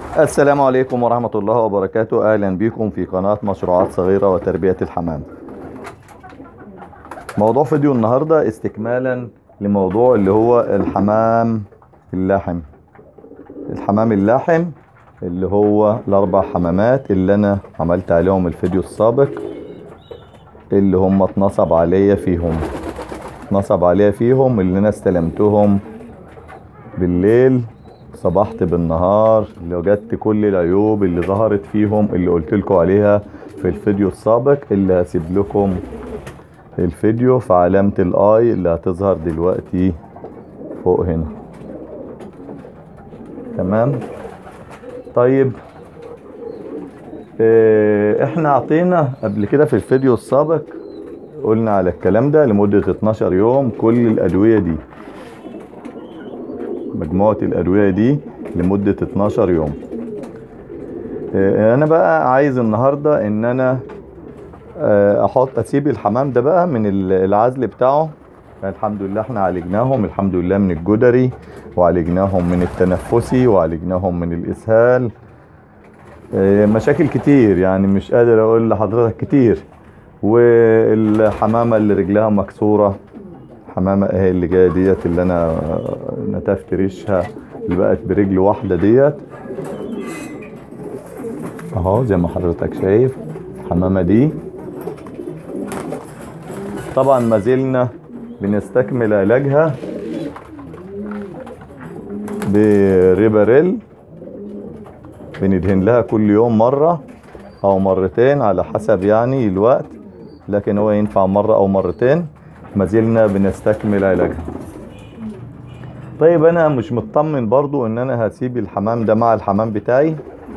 السلام عليكم ورحمة الله وبركاته أهلا بكم في قناة مشروعات صغيرة وتربية الحمام موضوع فيديو النهاردة استكمالا لموضوع اللي هو الحمام اللاحم الحمام اللاحم اللي هو الأربع حمامات اللي أنا عملت عليهم الفيديو السابق اللي هم اتنصب عليا فيهم اتنصب عليا فيهم اللي أنا استلمتهم بالليل صبحت بالنهار اللي وجدت كل العيوب اللي ظهرت فيهم اللي قلت لكم عليها في الفيديو السابق اللي هسيب لكم الفيديو في علامة الاي اللي هتظهر دلوقتي فوق هنا تمام طيب اه احنا عطينا قبل كده في الفيديو السابق قلنا على الكلام ده لمدة 12 يوم كل الأدوية دي مجموعة الأدوية دي لمدة 12 يوم أنا بقى عايز النهاردة إن أنا أحط أسيب الحمام ده بقى من العزل بتاعه الحمد لله احنا عالجناهم الحمد لله من الجدري وعالجناهم من التنفسي وعالجناهم من الإسهال مشاكل كتير يعني مش قادر أقول لحضرتك كتير والحمامة اللي رجلها مكسورة حمامة اهي اللي جاية ديت اللي انا نتفت ريشها اللي بقت برجل واحدة ديت اهو زي ما حضرتك شايف الحمامة دي طبعا ما زلنا بنستكمل علاجها بريباريل بندهن لها كل يوم مرة او مرتين على حسب يعني الوقت لكن هو ينفع مرة او مرتين ما زلنا بنستكمل علاجها طيب انا مش مطمن برضو ان انا هسيب الحمام ده مع الحمام بتاعي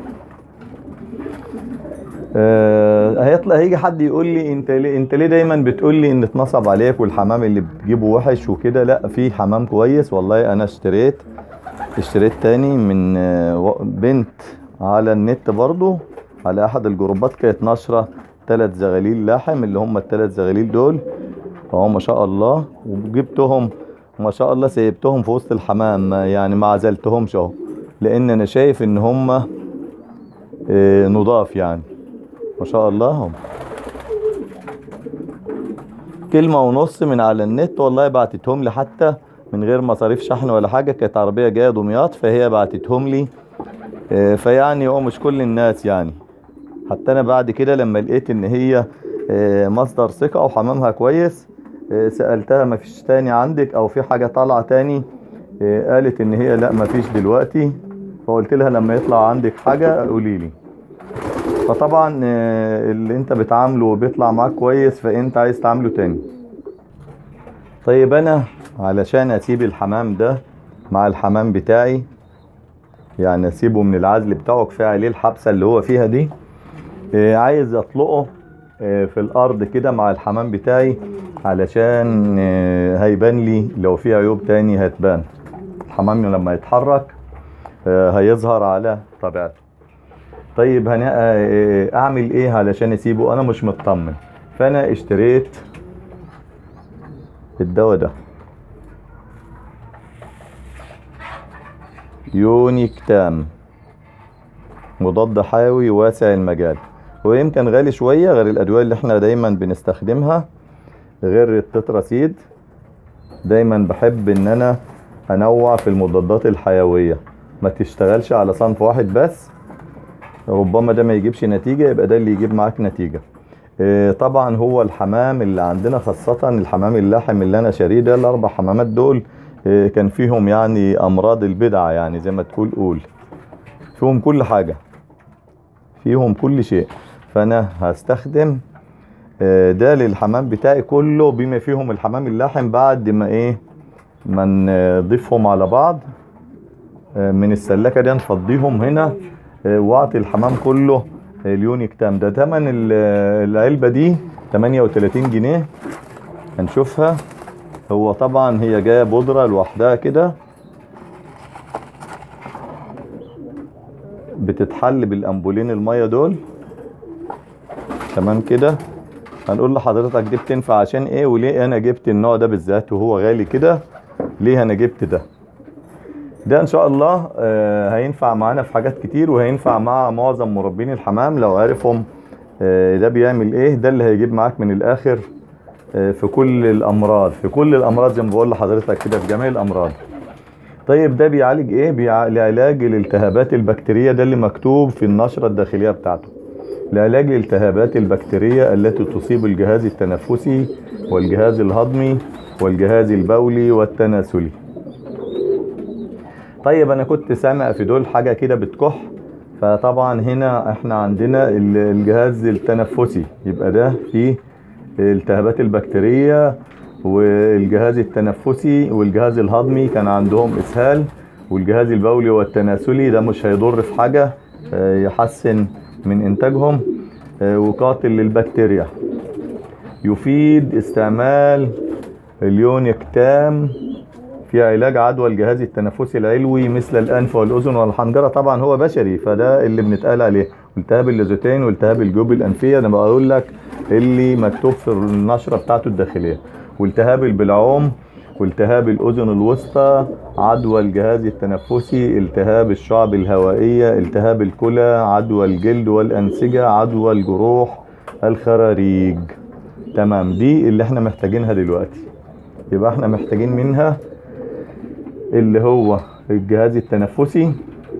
آه هيطلع هيجي حد يقول لي انت ليه انت ليه دايما بتقول لي ان اتنصب عليك والحمام اللي بتجيبه وحش وكده لا في حمام كويس والله انا اشتريت اشتريت تاني من بنت على النت برضو على احد الجروبات كانت ناشره ثلاث زغاليل لاحم اللي هم الثلاث زغاليل دول اهو ما شاء الله وجبتهم ما شاء الله سيبتهم في وسط الحمام يعني ما عزلتهمش اهو لان انا شايف ان هم اه نضاف يعني ما شاء الله هم كلمة ونص من على النت والله بعتتهم لي حتى من غير مصاريف شحن ولا حاجة كانت عربية جاية دمياط فهي بعتتهم لي اه فيعني هو مش كل الناس يعني حتى انا بعد كده لما لقيت ان هي اه مصدر ثقة وحمامها كويس سألتها ما فيش تاني عندك او في حاجة طالعة تاني قالت ان هي لا ما فيش دلوقتي فقلت لها لما يطلع عندك حاجة قولي لي فطبعا اللي انت بتعامله وبيطلع معاك كويس فانت عايز تعامله تاني طيب انا علشان اسيب الحمام ده مع الحمام بتاعي يعني اسيبه من العزل بتاعه كفايه عليه الحبسه اللي هو فيها دي عايز اطلقه في الارض كده مع الحمام بتاعي علشان هيبان لي لو في عيوب تاني هتبان الحمام لما يتحرك هيظهر على طبيعته طيب هنا اعمل ايه علشان اسيبه انا مش مطمن فانا اشتريت الدواء ده يونيكتام مضاد حيوي واسع المجال ويمكن غالي شوية غير الأدوية اللي احنا دايما بنستخدمها غير التتراسيد دايما بحب ان انا انوع في المضادات الحيوية ما تشتغلش على صنف واحد بس ربما ده ما يجيبش نتيجة يبقى ده اللي يجيب معاك نتيجة اه طبعا هو الحمام اللي عندنا خاصة الحمام اللاحم اللي انا شاريه ده الاربع حمامات دول اه كان فيهم يعني امراض البدعة يعني زي ما تقول قول فيهم كل حاجة فيهم كل شيء فانا هستخدم ده للحمام بتاعي كله بما فيهم الحمام اللاحم بعد ما ايه ما نضيفهم على بعض من السلكة دي نفضيهم هنا واعطي الحمام كله اليونيكتام ده تمن العلبة دي 38 جنيه هنشوفها هو طبعا هي جاية بودرة لوحدها كده بتتحل بالامبولين المية دول تمام كده هنقول لحضرتك دي بتنفع عشان ايه وليه انا جبت النوع ده بالذات وهو غالي كده ليه انا جبت ده ده ان شاء الله آه، هينفع معانا في حاجات كتير وهينفع مع معظم مربين الحمام لو عرفهم آه، ده بيعمل ايه ده اللي هيجيب معاك من الاخر آه، في كل الامراض في كل الامراض زي ما بقول لحضرتك كده في جميع الامراض طيب ده بيعالج ايه بيعالج الالتهابات البكتيرية ده اللي مكتوب في النشرة الداخلية بتاعته لعلاج الالتهابات البكتيرية التي تصيب الجهاز التنفسي والجهاز الهضمي والجهاز البولي والتناسلي طيب انا كنت سامع في دول حاجة كده بتكح فطبعا هنا احنا عندنا ال- الجهاز التنفسي يبقى ده فيه الالتهابات البكتيرية والجهاز التنفسي والجهاز الهضمي كان عندهم اسهال والجهاز البولي والتناسلي ده مش هيضر في حاجة آه، يحسن من انتاجهم آه، وقاتل للبكتيريا يفيد استعمال اليونيكتام في علاج عدوى الجهاز التنفسي العلوي مثل الانف والاذن والحنجره طبعا هو بشري فده اللي بنتقال عليه والتهاب الليزوتين والتهاب الجيوب الانفيه انا بقول لك اللي مكتوب في النشره بتاعته الداخليه والتهاب البلعوم والتهاب الاذن الوسطى عدوى الجهاز التنفسي التهاب الشعب الهوائيه التهاب الكلى عدوى الجلد والانسجه عدوى الجروح الخراريج تمام دي اللي احنا محتاجينها دلوقتي يبقى احنا محتاجين منها اللي هو الجهاز التنفسي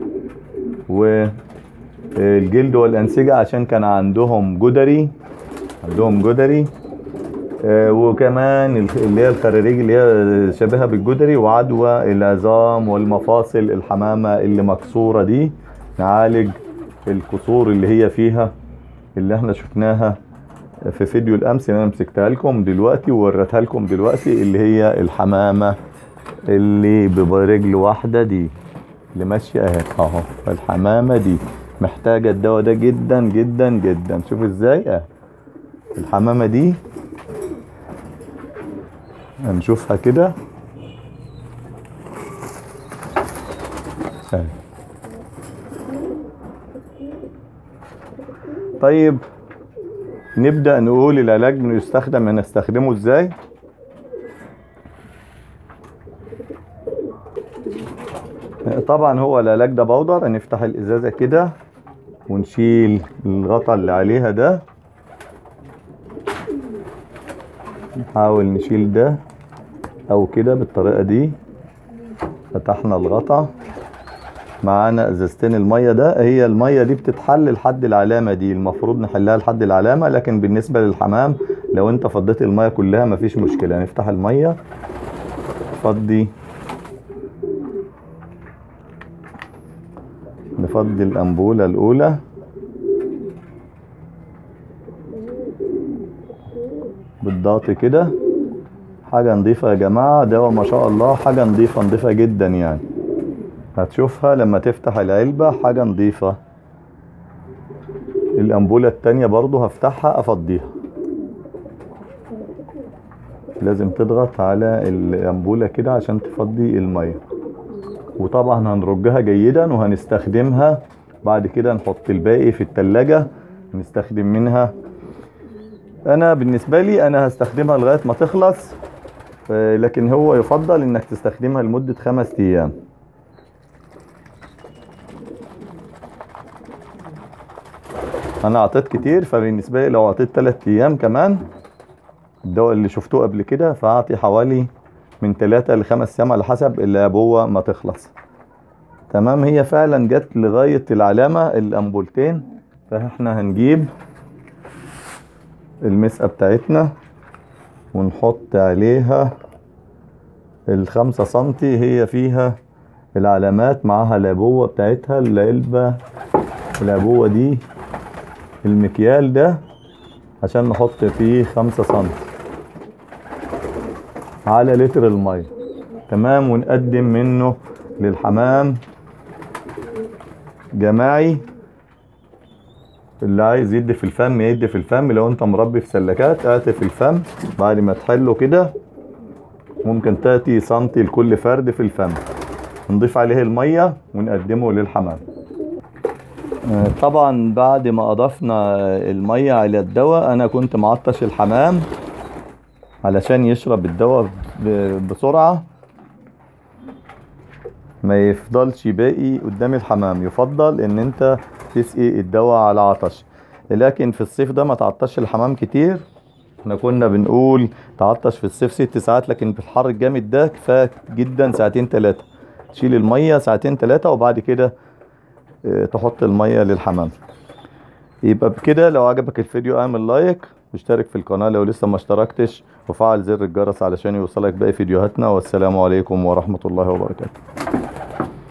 والجلد والأنسجة عشان كان عندهم جدري عندهم جدري آه، وكمان الخ- اللي هي الخراريج اللي هي شبيهة بالجدري وعدوى العظام والمفاصل الحمامة اللي مكسورة دي نعالج الكسور اللي هي فيها اللي احنا شفناها في فيديو الامس اللي انا مسكتها لكم دلوقتي ووريتها لكم دلوقتي اللي هي الحمامه اللي برجل واحده دي اللي ماشيه اهي اهو الحمامه دي محتاجه الدواء ده جدا جدا جدا شوف ازاي اه الحمامه دي هنشوفها كده اهي. طيب نبدأ نقول العلاج انه يستخدم هنستخدمه ازاي طبعا هو العلاج ده بودر هنفتح الازازة كده ونشيل الغطا اللي عليها ده نحاول نشيل ده او كده بالطريقة دي فتحنا الغطا معانا ازازتين الميه ده هي الميه دي بتتحل لحد العلامه دي المفروض نحلها لحد العلامه لكن بالنسبه للحمام لو انت فضيت الميه كلها مفيش مشكله نفتح الميه نفضي نفضي الانبوله الاولى بالضغط كده حاجه نظيفه يا جماعه دواء ما شاء الله حاجه نظيفه نظيفه جدا يعني هتشوفها لما تفتح العلبة حاجة نظيفة الأنبولة التانية برضو هفتحها أفضيها لازم تضغط على الأنبولة كده عشان تفضي المية وطبعا هنرجها جيدا وهنستخدمها بعد كده نحط الباقي في التلاجة نستخدم منها أنا بالنسبة لي أنا هستخدمها لغاية ما تخلص آه، لكن هو يفضل إنك تستخدمها لمدة خمس أيام انا اعطيت كتير فبالنسبه لي لو اعطيت 3 ايام كمان الدواء اللي شفتوه قبل كده فاعطي حوالي من 3 ل 5 ايام على حسب الابوه ما تخلص تمام هي فعلا جت لغايه العلامه الامبولتين فاحنا هنجيب المسقه بتاعتنا ونحط عليها الخمسة سنتي هي فيها العلامات معاها الابوه بتاعتها العلبه الابوه دي المكيال ده عشان نحط فيه خمسة سنتي على لتر المية تمام ونقدم منه للحمام جماعي اللي عايز يدي في الفم يدي في الفم لو انت مربي في سلكات اعطي في الفم بعد ما تحله كده ممكن تاتي سنتي لكل فرد في الفم نضيف عليه المية ونقدمه للحمام آه، طبعا بعد ما اضفنا المية على الدواء انا كنت معطش الحمام علشان يشرب الدواء ب- بسرعة ما يفضلش باقي قدام الحمام يفضل ان انت تسقي الدواء على عطش لكن في الصيف ده ما تعطش الحمام كتير احنا كنا بنقول تعطش في الصيف ست ساعات لكن في الحر الجامد ده كفايه جدا ساعتين ثلاثه تشيل الميه ساعتين ثلاثه وبعد كده اه، تحط الميه للحمام يبقى بكده لو عجبك الفيديو اعمل لايك واشترك في القناه لو لسه ما اشتركتش وفعل زر الجرس علشان يوصلك باقي فيديوهاتنا والسلام عليكم ورحمه الله وبركاته